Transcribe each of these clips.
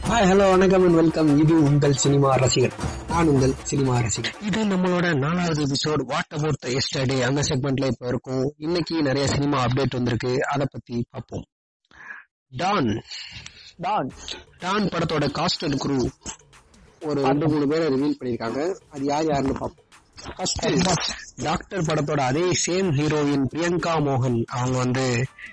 Hi hello வணக்கம் and welcome இது உங்கள் சினிமா ரசிகர் நான் உங்கள் சினிமா ரசிகர் இது நம்மளோட நாலாவது எபிசோட் வாட் அபவுட் எஸ்டர்டே அந்த செக்மெண்ட்ல இப்ப இருக்கும் இன்னைக்கு நிறைய சினிமா அப்டேட் வந்திருக்கு அதை பத்தி பார்ப்போம் டான் டான் டான் படத்தோட காஸ்ட் அண்ட் குரூ ஒரு ரெண்டு மூணு பேரை ரிவீல் பண்ணிருக்காங்க அது யார் யாருன்னு பார்ப்போம் ஃபர்ஸ்ட் டாக்டர் படத்தோட அதே சேம் ஹீரோயின் பிரியங்கா மோகன் அவங்க வந்து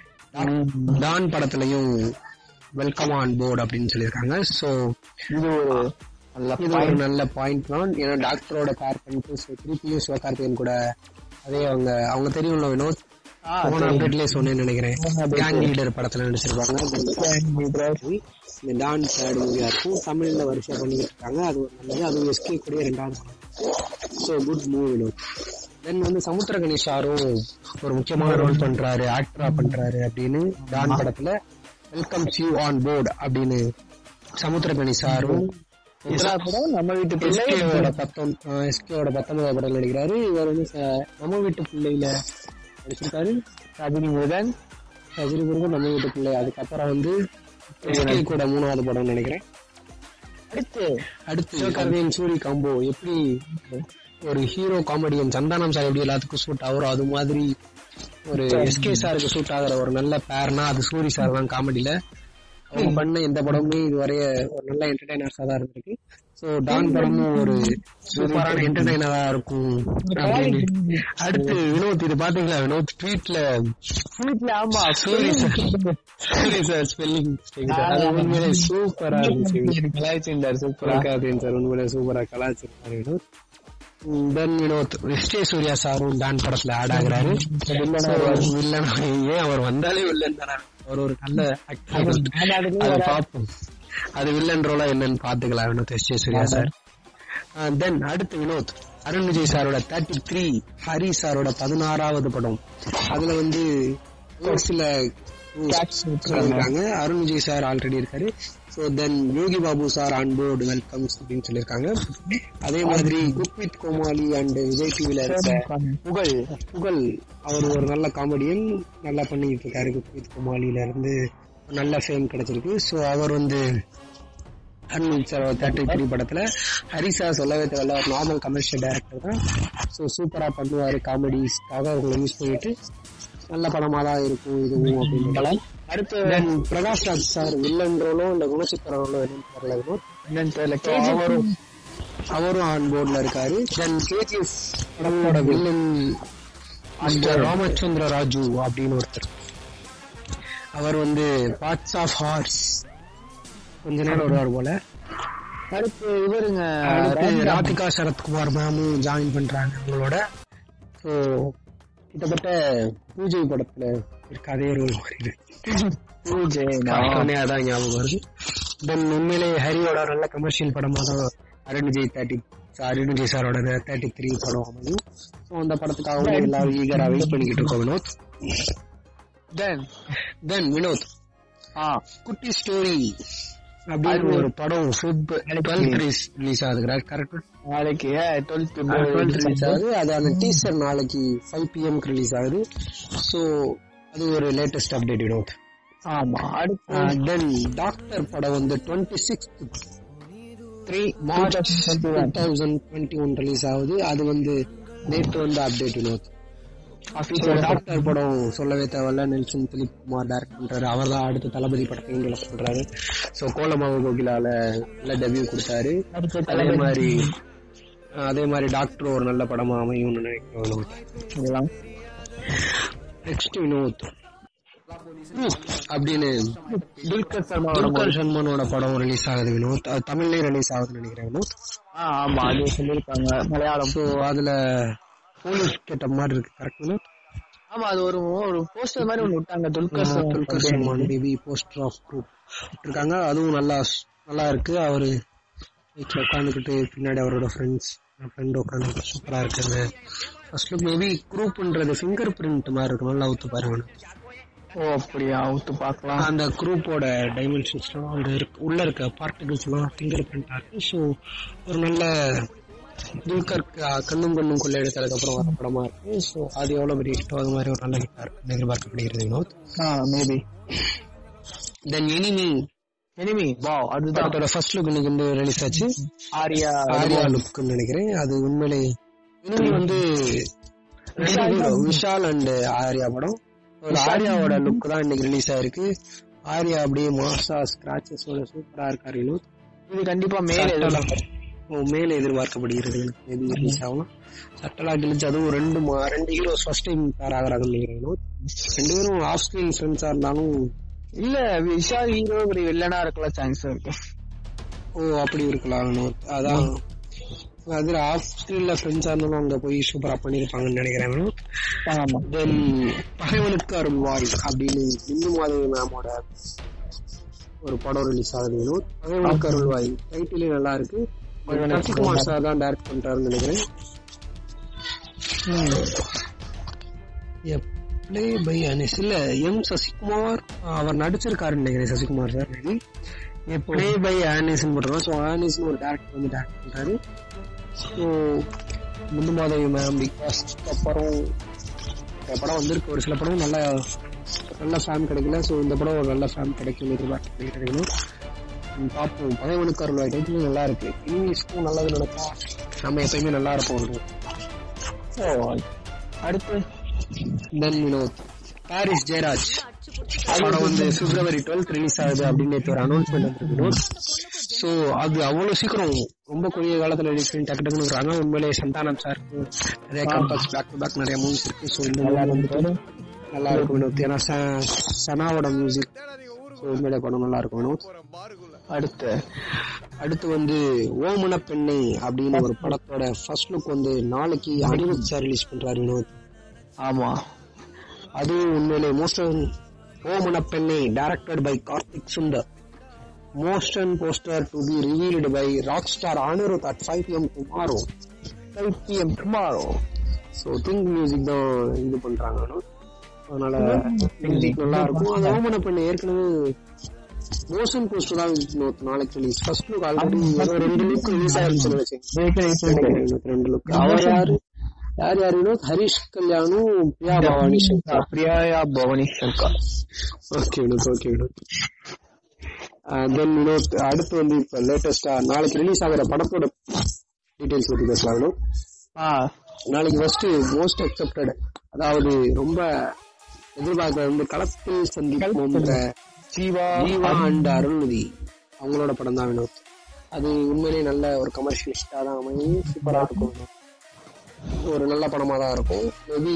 டான் படத்துலயும் வெல்கம் ஆன் போர்டு அப்படின்னு சொல்லியிருக்காங்க சோ இது ஒரு நல்ல இது ஒரு நல்ல பாயிண்ட் தான் ஏன்னா டாக்டரோட கேர் பண்ணிட்டு so திருப்பியும் சிவகார்த்திகேயன் கூட அதே அவங்க அவங்க தெரியும்ல வினோத் போன அப்டேட்லயே சொன்னேன்னு நினைக்கிறேன் கேங் லீடர் படத்துல நடிச்சிருப்பாங்க இந்த டான் தேர்ட் மூவியா இருக்கும் தமிழ்ல வருஷம் பண்ணிட்டு இருக்காங்க அது ஒரு நல்லது அது எஸ்கே கூட ரெண்டாவது so good movie Vinoth then வந்து சமுத்திர கணேஷாரும் ஒரு முக்கியமான ரோல் பண்றாரு ஆக்டரா பண்றாரு அப்படின்னு டான் படத்துல வெல்கம் யூ ஆன் போர்டு அப்படின்னு சமுத்திர கணேஷாரும் படம் நம்ம வீட்டு பிள்ளை எஸ்கேவோட பத்தொன் எஸ்கேவோட பத்தொன்பதாவது படம் நடிக்கிறாரு இவர் வந்து ச- நம்ம வீட்டு பிள்ளையில நடிச்சிருக்காரு ரஜினி முருகன் ரஜினி முருகன் நம்ம வீட்டு பிள்ளை அதுக்கப்புறம் வந்து எஸ்கே கூட மூணாவது படம் நினைக்கிறேன் அடுத்து அடுத்து சிவகார்த்திகேயன் சூரி காம்போ எப்படி ஒரு ஹீரோ காமெடியன் சந்தானம் சார் எப்படி எல்லாத்துக்கும் சூட் ஆகுறோ அது மாதிரி ஒரு எஸ்கே சாருக்கு சூட் ஆகுற ஒரு நல்ல பேர்னா அது சூரி சார் தான் காமெடியில அவங்க பண்ண எந்த படமுமே இதுவரைய ஒரு நல்ல என்டர்டைனர்ஸா தான் இருந்திருக்கு சோ டான் படமும் ஒரு சூப்பரான என்டர்டைனரா இருக்கும் அப்படின்னு. அடுத்து வினோத் இது பாத்தீங்களா வினோத் ட்வீட்ல வீட்டுல ஆமா Soori sir Soori sir spelling அது உண்மையிலே சூப்பரா இருந்துச்சு கலாய்ச்சிருந்தார் சூப்பரா பிரகாதேன் சார் உண்மையிலே சூப்பரா கலாச்சிருக்காரு வினோத் தென் வினோத் விஷ்ணு சூர்யா சாரும் டான் படத்துல ஆட் ஆகுறாரு வில்லன் ஏன் அவர் வந்தாலே வில்லன் தானே அவர் ஒரு நல்ல actor. அதை பார்ப்போம் அது வில்லன் ரோலா என்னன்னு பாத்துக்கலாம் Vinoth S J Suryah sir then அடுத்து வினோத் அருண் விஜய் சாரோட தேர்ட்டி த்ரீ ஹரி சாரோட பதினாறாவது படம் அதுல வந்து ஒரு சில சொல்லியிருக்காங்க அருண் விஜய் சார் ஆல்ரெடி இருக்காரு so then Yogi Babu sir on board welcomes அப்படின்னு சொல்லியிருக்காங்க அதே மாதிரி cook with Komali and Vijay டிவில இருக்க புகழ் புகழ் அவர் ஒரு நல்ல காமெடியன் நல்லா பண்ணிட்டு இருக்காரு குக் வித் கோமாளியில இருந்து ஒரு நல்ல ஃபேம் கிடைச்சிருக்கு ஸோ அவர் வந்து அருண் சார் தேர்ட்டி த்ரீ படத்துல ஹரிசா சொல்லவே தேவையில்ல ஒரு நார்மல் கமர்ஷியல் டைரக்டர் தான் ஸோ சூப்பரா பண்ணுவாரு காமெடிஸ்க்காக அவங்களை யூஸ் பண்ணிட்டு நல்ல படமா தான் இருக்கும் இதுவும் அப்படின்னு அடுத்து then Prakash Raj sir villain ரோலோ இல்ல குணச்சித்திர ரோலோ என்னன்னு தெரியல வினோத். என்னன்னு தெரியல So, அவரும் அவரும் ஆன் போர்ட்ல இருக்காரு தென் கேஜிஎஃப் படத்தோட வில்லன் மிஸ்டர் ராமச்சந்திர ராஜு அப்படின்னு ஒருத்தர் அவர் வந்து பார்ட்ஸ் ஆஃப் ஹார்ஸ் கொஞ்ச நேரம் வருவார் போல அடுத்து இவருங்க அடுத்து ராதிகா சரத்குமார் மேமும் ஜாயின் பண்றாங்க அவங்களோட ஸோ கிட்டத்தட்ட பூஜை படத்துல இருக்க அதே ரோல் மாதிரி இருக்கு பூஜை பார்த்தோன்னே அதான் ஞாபகம் வருது தென் உண்மையிலே ஹரியோட நல்ல கமர்ஷியல் படமா தான் அருண் விஜய் தேர்ட்டி அருண் விஜய் சாரோட தேர்ட்டி த்ரீ படம் அமையும் ஸோ அந்த படத்துக்காகவும் எல்லாரும் ஈகரா வெயிட் பண்ணிக்கிட்டு இருக்கோம் வினோத் தென் தென் வினோத் ஆ குட்டி ஸ்டோரி அப்படின்னு ஒரு படம் ஃபெப் டுவெல்த் ரிலீஸ் ஆகுது கரெக்ட் நாளைக்கு டுவெல்த் டுவெல்த் ரிலீஸ் ஆகுது அதான டீசர் நாளைக்கு ஃபைவ் பிஎம்க்கு ரிலீஸ் ஆகுது ஸோ அது ஒரு லேட்டஸ்ட் அப்டேட் வினோத் ஆமா அடுத்து தென் டாக்டர் படம் வந்து twenty six three March two thousand twenty one release ஆகுது அது வந்து நேற்று வந்து அப்டேட் வினோத் டாக்டர் படம் சொல்லவே தேவையில்ல நெல்சன் திலீப் குமார் டைரக்ட் பண்றாரு அவர் தான் அடுத்த தளபதி படத்தையும் டெவலப் பண்றாரு ஸோ கோலமாவு கோகிலால நல்ல டெபியூ கொடுத்தாரு அடுத்து அதே மாதிரி அதே மாதிரி டாக்டர் ஒரு நல்ல படமா அமையும்னு நினைக்கிறேன் வினோத் இதெல்லாம் நெக்ஸ்ட் வினோத் அப்படின்னு துல்கர் சர்மா துல்கர் சல்மானோட படம் ரிலீஸ் ஆகுது வினோத் அது தமிழ்லயே ரிலீஸ் ஆகுதுன்னு நினைக்கிறேன் வினோத் ஆ ஆமா அது சொல்லியிருக்காங்க மலையாளம் ஸோ அதுல போலீஸ் கேட்ட மாதிரி இருக்கு கரெக்ட் வினோத் ஆமா அது ஒரு ஒரு போஸ்டர் மாதிரி ஒண்ணு விட்டாங்க Dulquer Salmaan Dulquer Salmaan baby poster of Kurup இருக்காங்க அதுவும் நல்லா நல்லா இருக்கு அவரு வீட்டில் உட்காந்துக்கிட்டு பின்னாடி அவரோட ஃப்ரெண்ட்ஸ் ஃப்ரெண்ட் உட்காந்து சூப்பரா இருக்குங்க ஃபர்ஸ்ட் லுக் மேபி குரூப்ன்றது ஃபிங்கர் பிரிண்ட் மாதிரி இருக்கு நல்லா ஊத்து பாருங்க ஓ அப்படியா ஊத்து பார்க்கலாம் அந்த குரூப்போட டைமென்ஷன்ஸ்லாம் அங்க இருக்கு உள்ள இருக்க பார்ட்டிகல்ஸ் எல்லாம் ஃபிங்கர் பிரிண்டா இருக்கு ஸோ ஒரு நல்ல துல்கர் க- கண்ணும் கண்ணும் கொள்ளை எடுத்ததுக்கு அப்புறம் வர படமா இருக்கு ஸோ அது எவ்வளவு பெரிய ஹிட்டோ அது மாதிரி ஒரு நல்ல ஹிட்டா இருக்கு எதிர்பார்க்கப்படுகிறது வினோத் ஆ maybe then enemy enemy wow அதுதான் படத்தோட ஃபர்ஸ்ட் லுக் இன்னைக்கு வந்து ரிலீஸ் ஆச்சு ஆரியா ஆர்யா லுக்னு நினைக்கிறேன் அது உண்மையிலே இனிமே வந்து ரெண்டு hero, விஷால் அண்ட் ஆர்யா படம் ஒரு ஆர்யாவோட லுக் தான் இன்னைக்கு ரிலீஸ் ஆயிருக்கு ஆர்யா அப்படியே மாசா ஸ்கிராச்சஸோட சூப்பரா இருக்காரு வினோத் இது கண்டிப்பா மேல சட்டலா ஓ, மேல எதிர்பார்க்கப்படுகிறது எனக்கு மேபி ரிலீஸ் ஆகலாம் சட்டலா கிழிச்சு அதுவும் ரெண்டு மா- ரெண்டு ஹீரோஸ் ஃபர்ஸ்ட் டைம் பேர் ஆகிறாங்கன்னு நினைக்கிறேன் வினோத் ரெண்டு பேரும் ஆஃப் ஸ்கிரீன் ஃப்ரெண்ட்ஸா இருந்தாலும் இல்ல விஷால் ஹீரோ இப்படி வில்லனா இருக்கலாம் சான்ஸ் இருக்கு ஓ அப்படி இருக்கலாம் வினோத் அதான் அதுல ஆஃப் ஸ்கிரீன்ல ஃப்ரெண்ட்ஸா இருந்தாலும் அங்க போய் சூப்பரா பண்ணிருப்பாங்கன்னு நினைக்கிறேன் வினோத் ஆமா தென் பகைவனுக்கு அருள் வாய் அப்படின்னு இந்து மாதவி மேமோட ஒரு படம் ரிலீஸ் ஆகுது வினோத் பகைவனுக்கு அருள் வாய் டைட்டிலே நல்லா இருக்கு சசிகுமார் சார் தான் டைரக்ட் பண்றாருன்னு நினைக்கிறேன் பிளே பை அனிஸ் இல்ல எம் சசிகுமார் அவர் நடிச்சிருக்காருன்னு நினைக்கிறேன் Sasikumar sir maybe play by Anees போட்டுருவோம் ஸோ ஆனிஸ்னு ஒரு டேரக்டர் வந்து டேரக்ட் பண்றாரு ஸோ முந்து மாதவி மேம் பிக் பாஸ் அப்புறம் இந்த படம் வந்திருக்கு ஒரு சில படம் நல்ல நல்ல ஃபேம் கிடைக்கல ஸோ இந்த படம் ஒரு நல்ல ஃபேம் கிடைக்கும் எதிர்பார்த்து கிடைக்கணும் ம், பார்ப்போம் பகைவனுக்கு அருள் டைட்டிலும் நல்லா இருக்கு இங்கிலீஷ்க்கும் நல்லது நடக்கா நம்ம எப்பயுமே நல்லா இருப்போம் அடுத்து தென் வினோத் பாரிஸ் ஜெயராஜ் படம் வந்து பிப்ரவரி டுவெல்த் ரிலீஸ் ஆகுது அப்படின்னு நேற்று ஒரு அனௌன்ஸ்மெண்ட் வந்திருக்கு வினோத் ஸோ அது அவ்வளவு சீக்கிரம் ரொம்ப குறுகிய காலத்துல ரிலீஸ் பண்ணி டக்கு டக்குன்னு இருக்காங்க உண்மையிலேயே சந்தானம் சார் நிறைய கம்பல்ஸ் பேக் டு பேக் நிறைய மூவிஸ் இருக்கு ஸோ இந்த movie வந்துட்டு நல்லா இருக்கும் வினோத் ஏன்னா ச- சனாவோட மியூசிக் ஸோ உண்மையிலே படம் நல்லா இருக்கும் வினோத் அடுத்து அடுத்து வந்து ஓமன பெண்ணை அப்படின்னு ஒரு படத்தோட ஃபர்ஸ்ட் லுக் வந்து நாளைக்கு அனிருத் சார் ரிலீஸ் பண்றாரு வினோத் ஆமா அதுவும் உண்மையிலே மோஸ்டன் ஓமன பெண்ணை டைரக்டட் பை கார்த்திக் சுந்தர் மோஸ்டன் poster to be revealed by rock star Anirudh at five PM tomorrow five PM tomorrow so think music தான் இது பண்றாங்க வினோத். அதனால மியூசிக் நல்லா இருக்கும் அந்த ஓமன பெண்ணை ஏற்கனவே மோஷன் போஸ்டர் தான் வினோத் நாளைக்கு ரிலீஸ் ஃபர்ஸ்ட் லுக் ஆல்ரெடி ரெண்டு லுக் ரிலீஸ் ஆயிருச்சுன்னு வச்சுக்கோங்க ரெண்டு லுக் அவர் யாரு யார் யார் வினோத் ஹரிஷ் கல்யாணும் Priya Bhavani Shankar Priya Bhavani Shankar okay Vinoth okay Vinoth then Vinoth அடுத்து வந்து இப்ப லேட்டஸ்டா நாளைக்கு ரிலீஸ் ஆகிற படத்தோட டீடைல்ஸ் பத்தி பேசலாம் வினோத் ஆ நாளைக்கு ஃபர்ஸ்ட் மோஸ்ட் அக்செப்டட் அதாவது ரொம்ப எதிர்பார்க்க வந்து களத்தில் சந்திப்போம்ன்ற ஜீவா ஜீவா அண்ட் அருள்நிதி அவங்களோட படம் தான் வினோத் அது உண்மையிலேயே நல்ல ஒரு கமர்ஷியல் ஹிட்டா தான் அமையும் சூப்பரா இருக்கும் வினோத். ஒரு நல்ல படமா தான் இருக்கும் மேபி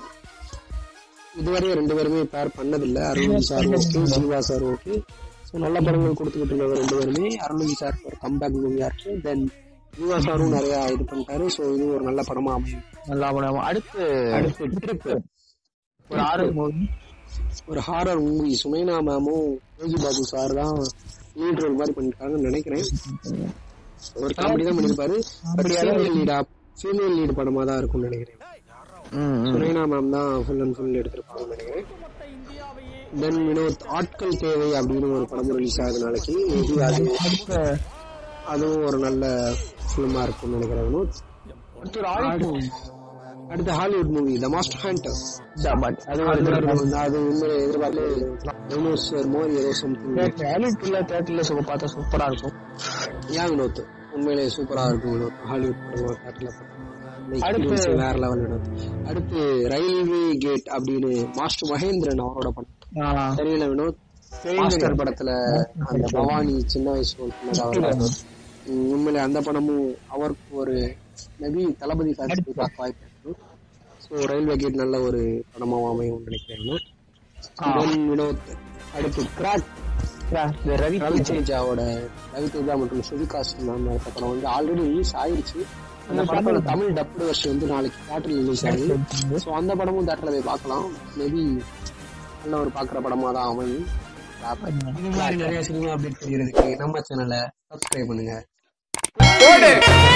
இதுவரையும் ரெண்டு பேருமே பேர் பண்ணதில்லை Arulnithi sir okay Jiiva sir okay so நல்ல படங்கள் கொடுத்துக்கிட்டு இருக்காங்க ரெண்டு பேருமே அருள்நிதி சார் ஒரு கம்பேக் மூவியா இருக்கு தென் ஜீவா சாரும் நிறைய இது பண்ணிட்டாரு ஸோ இது ஒரு நல்ல படமா அமையும் நல்லா படம் அடுத்து அடுத்து ட்ரிப் ஒரு ஆறு மூவி ஒரு ஹாரர் மூவி சுமைனா மேமும் யோகி பாபு சார் தான் லீட் ரோல் மாதிரி பண்ணிருக்காங்கன்னு நினைக்கிறேன் ஒரு காமெடி தான் பண்ணிருப்பாரு ஃபீமேல் லீடா ஃபீமேல் லீட் படமா தான் இருக்கும்னு நினைக்கிறேன் சுனைனா மேம் தான் ஃபுல் அண்ட் ஃபுல் எடுத்திருப்பாங்கன்னு நினைக்கிறேன் தென் வினோத் ஆட்கள் தேவை அப்படின்னு ஒரு படம் ரிலீஸ் ஆகுது நாளைக்கு மேபி அது அடுத்து அதுவும் ஒரு நல்ல ஃபிலிமா இருக்கும்னு நினைக்கிறேன் வினோத் அடுத்து ஒரு ஆறு அடுத்து Hollywood movie the master hunter but அது அது ஒரு- அது உண்மையை எதிர்பார்த்து டைனோசர் மோர் ஏதோ சம்திங் ஹாலிவுட் இல்ல தேட்டர்ல சும்மா பார்த்தா சூப்பரா இருக்கும் ஏன் வினோத் உண்மையிலேயே சூப்பரா இருக்கும் வினோத் ஹாலிவுட் படம் தேட்டர்ல அடுத்து- வேற லெவல் வினோத் அடுத்து ரயில்வே கேட் அப்படின்னு மாஸ்டர் மகேந்திரன் அவரோட படம் ஆ, தெரியல வினோத் மாஸ்டர் படத்துல அந்த பவானி சின்ன வயசு role பண்ணது அவர் தான். உம், உண்மையிலே அந்த படமும் அவருக்கு ஒரு மேபி தளபதி ஃபேன்ஸ் பார்க்க வாய்ப்பு இருக்கு ஸோ ரயில்வே கேட் நல்ல ஒரு படமாவும் அமையும் நினைக்கிறேன் வினோத். Then வினோத் அடுத்து கிராக் இந்த ரவி ரவிதேஜாவோட ரவிதேஜா மற்றும் ஸ்ருதிகாஸ்ட் மேம் எடுத்த படம் வந்து ஆல்ரெடி ரிலீஸ் ஆயிருச்சு அந்த படத்தோட தமிழ் டப்டு வருஷன் வந்து நாளைக்கு தேட்டர்ல ரிலீஸ் ஆகுது ஸோ அந்த படமும் தேட்டர்ல போய் பார்க்கலாம் மேபி நல்ல ஒரு பாக்குற படமா தான் அமையும் இது மாதிரி நிறைய சினிமா அப்டேட் தெரிகிறதுக்கு நம்ம சேனலை சப்ஸ்கிரைப் பண்ணுங்க